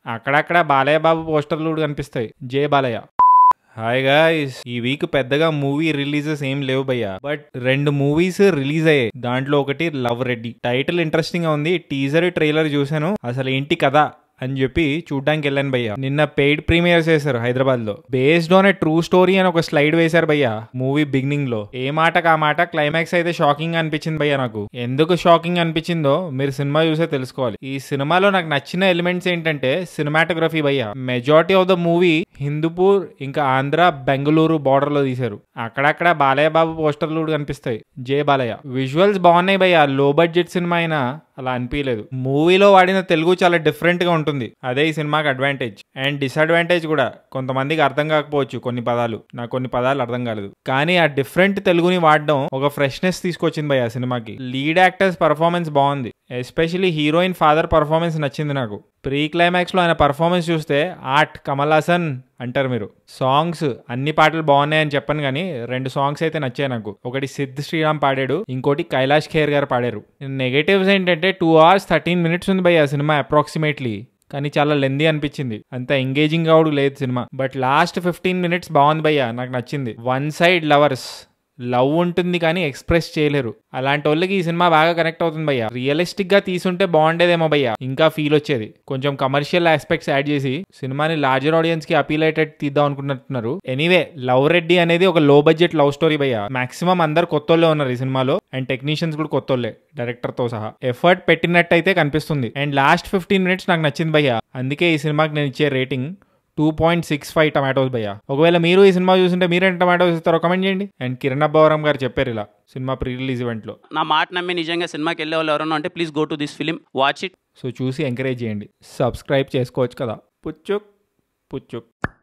అక్కడక్కడ బాలయ్య బాబు పోస్టర్లు కూడా కనిపిస్తాయి జే బాలయ్య హాయ్ గాయ్స్ ఈ వీక్ పెద్దగా మూవీ రిలీజెస్ ఏం లేవు భయ్యా బట్ రెండు మూవీస్ రిలీజ్ అయ్యాయి దాంట్లో ఒకటి లవ్ రెడ్డి టైటిల్ ఇంట్రెస్టింగ్ గా ఉంది టీజర్ ట్రైలర్ చూశాను అసలు ఏంటి కథ అని చెప్పి చూడ్డానికి వెళ్ళాను భయ్య నిన్న పెయిడ్ ప్రీమియర్స్ వేశారు హైదరాబాద్ లో based on a true story అని ఒక స్లైడ్ వేశారు భయ్య మూవీ బిగినింగ్ లో ఏ మాటకు ఆ మాట క్లైమాక్స్ అయితే షాకింగ్ అనిపించింది భయ్య నాకు ఎందుకు షాకింగ్ అనిపించిందో మీరు సినిమా చూసే తెలుసుకోవాలి ఈ సినిమాలో నాకు నచ్చిన ఎలిమెంట్స్ ఏంటంటే సినిమాటోగ్రఫీ భయ్య majority of the movie Hindupur ఇంకా ఆంధ్ర బెంగళూరు బార్డర్ లో తీశారు అక్కడక్కడ బాలయ్య బాబు పోస్టర్లు కూడా కనిపిస్తాయి జే బాలయ్య విజువల్స్ బాగున్నాయి భయ్య లో బడ్జెట్ సినిమా అయినా అలా అనిపించలేదు మూవీలో వాడిన తెలుగు చాలా డిఫరెంట్ గా ఉంటుంది అదే ఈ సినిమాకి అడ్వాంటేజ్ అండ్ డిసడ్వాంటేజ్ కూడా కొంతమందికి అర్థం కాకపోవచ్చు కొన్ని పదాలు నాకు కొన్ని పదాలు అర్థం కాలేదు కానీ ఆ డిఫరెంట్ తెలుగుని వాడడం ఒక ఫ్రెష్నెస్ తీసుకొచ్చింది భయ్య ఆ సినిమాకి లీడ్ యాక్టర్స్ పర్ఫార్మెన్స్ బాగుంది ఎస్పెషలీ హీరోయిన్ ఫాదర్ పర్ఫార్మెన్స్ నచ్చింది నాకు ప్రీ క్లైమాక్స్ లో ఆయన పర్ఫార్మెన్స్ చూస్తే ఆర్ట్ కమల్ హాసన్ అంటారు మీరు సాంగ్స్ అన్ని పాటలు బాగున్నాయని చెప్పను కానీ రెండు సాంగ్స్ అయితే నచ్చాయి నాకు ఒకటి సిద్ధ్ శ్రీరామ్ పాడాడు ఇంకోటి కైలాష్ ఖేర్ గారు పాడారు నెగటివ్స్ ఏంటంటే టూ అవర్స్ థర్టీన్ మినిట్స్ ఉంది భయ్య సినిమా అప్రాక్సిమేట్లీ కానీ చాలా లెందీ అనిపించింది అంత ఎంగేజింగ్ గా కూడా లేదు సినిమా బట్ లాస్ట్ ఫిఫ్టీన్ మినిట్స్ బాగుంది భయ్య నాకు నచ్చింది వన్ సైడ్ లవర్స్ లవ్ ఉంటుంది కానీ ఎక్స్ప్రెస్ చేయలేరు అలాంటి వాళ్ళకి ఈ సినిమా బాగా కనెక్ట్ అవుతుంది భయ్య రియలిస్టిక్ గా తీసుంటే బాగుండేదేమో భయ్య ఇంకా ఫీల్ వచ్చేది కొంచెం కమర్షియల్ ఆస్పెక్ట్స్ యాడ్ చేసి సినిమాని లార్జర్ ఆడియన్స్ కి అపీల్ అయ్యేటట్టు తీద్దాం అనుకుంటున్నారు ఎనీవే లవ్ రెడ్డి అనేది ఒక లో బడ్జెట్ లవ్ స్టోరీ భయ్య మాక్సిమం అందరు కొత్తోళ్ళే ఉన్నారు ఈ సినిమాలో అండ్ టెక్నీషియన్స్ కూడా కొత్తోళ్ళే డైరెక్టర్ తో సహా ఎఫర్ట్ పెట్టినట్టయితే కనిపిస్తుంది అండ్ లాస్ట్ ఫిఫ్టీన్ మినిట్స్ నాకు నచ్చింది భయ్య అందుకే ఈ సినిమాకి నేను ఇచ్చే rating two point six five tomatoes భయ్య ఒకవేళ మీరు ఈ సినిమా చూసింటే మీరేంటి టమాటోస్ ఇస్తారో కమెంట్ చేయండి అండ్ కిరణ్ అబ్బవరం గారు చెప్పారు ఇలా సినిమా ప్రీ రిలీజ్ ఈవెంట్లో నా మాట నమ్మి నిజంగా సినిమాకి వెళ్ళే వాళ్ళు ఎవరన్నా అంటే please go to this film watch it so చూసి ఎంకరేజ్ చేయండి సబ్స్క్రైబ్ చేసుకోవచ్చు కదా పుచ్చుక్ పుచ్చుక్